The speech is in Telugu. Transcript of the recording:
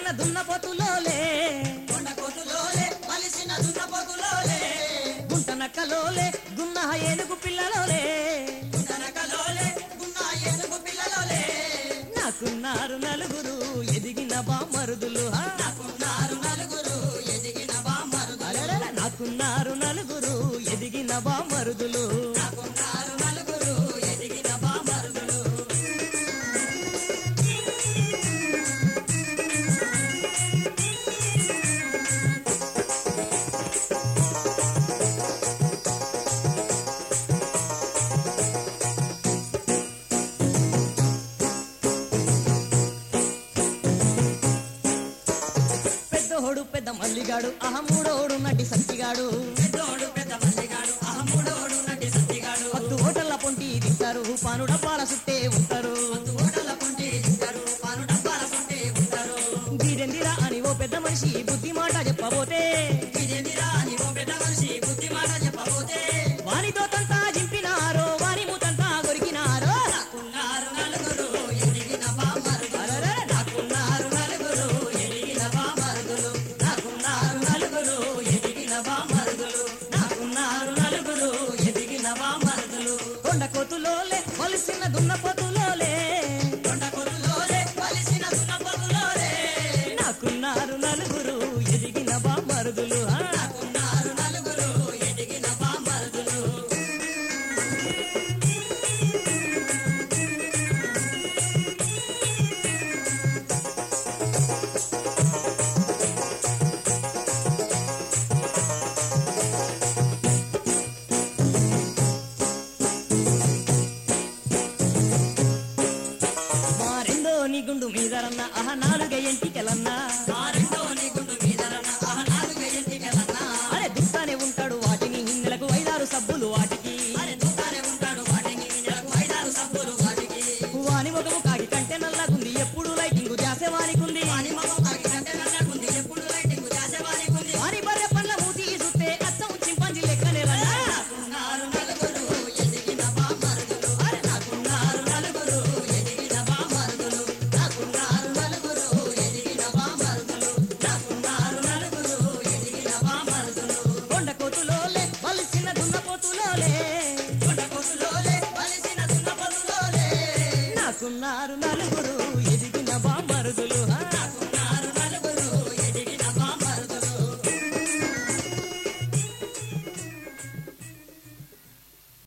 వలిసిన దున్నపోతులోలే కొండ కొట్టులోలే మలిసిన దున్నపోతులోలే గుంట నక్కలోలే గున్న ఏనుగు పిల్లలోలే తనకలోలే గున్న ఏనుగు పిల్లలోలే నాకున్నారు నలుగురు ఎదిగిన బామరుదులు హా. నాకున్నారు నలుగురు ఎదిగిన బామరుదు అరెరెర, నాకున్నారు నలుగురు ఎదిగిన బామరుదులు నాకున్నారు నలుగురు ఎదిగిన బామరుదులు పెద్దోడు పెద్ద మల్లిగాడు అహ మూడోడు నటి సత్తిగాడు పెద్దోడు పెద్ద మల్లిగాడు అహముడోడు నటి సత్తిగాడు పత్తు హోటల్ల పొంటి తింటారు పానుడ పాల సుట్టే ఉంటారు ఓటల కొంటే ఇస్తారు పాను డబ్బాల కొంటే ఉంటారు వీరెందిరా అని ఓ పెద్ద మనిషి బుద్ధి మాట చెప్పబోతే ఇదేందిరా అని ఓ పెద్ద మనిషి బుద్ధి మాట చెప్పబోతే వానితో తంతా జింపినారో వారి మూతంతా కొరికినారో నాకున్నారు నలుగురు ఎదిగిన బామరుదు అరెరెర, నాకున్నారు నలుగురు ఎదిగిన బామరుదులు నాకున్నారు నలుగురు ఎదిగిన బామరుదులు నాకున్నారు నలుగురు ఎదిగిన బామరుదులు కొండ కోతులోలే వలిసిన దున్నపోతులోలే కొండ కొట్టులోలే వలిసిన దున్నపోతులోలే నాకున్నారు నలుగురు ఎదిగిన బామరుదులు ఆ. నాకున్నారు నలుగురు ఎదిగిన బామరుదులు మా రెండో నీ గుండు మీదరన్న అహ నాలుగే ఎంటికెలన్నా ఆ రెండో నీ గుండు మీదరన్న ఆ నాలుగు ఎన్నికలన్నా అరే దుస్తానే ఉంటాడు వాటిని నెలకు ఐదారు సబ్బులు వాటికి అరే చూస్తానే ఉంటాడు వాటిని నెలకు ఐదారు సబ్బులు వాటికి వాని ముఖము కాకి కంటే నల్లగుంది ఎప్పుడు లైటింగ్ జాసే వానికుంది వాని మగం కాకి కంటే నల్లగుంది ఎప్పుడు లైటింగ్ చేసేవానికుంది వాని బర్రె పండ్ల మూతి చూస్తే అచ్చం చింపాంజీ లెక్కనే రన్నా నాకున్నారు నలుగురు ఎదిగిన బామరుదులు అరే నాకున్నారు నలుగురు ఎదిగిన బామరుదులు నాకున్నారు నలుగురు ఎదిగిన బామరుదులు నాకున్నారు నలుగురు ఎదిగిన బామరుదులు కొండ కోతులోలే వలిసిన దున్నపోతులోలే కొండ కొట్టులోలే వలిసిన దున్నపోతులోలే నాకున్నారు నలుగురు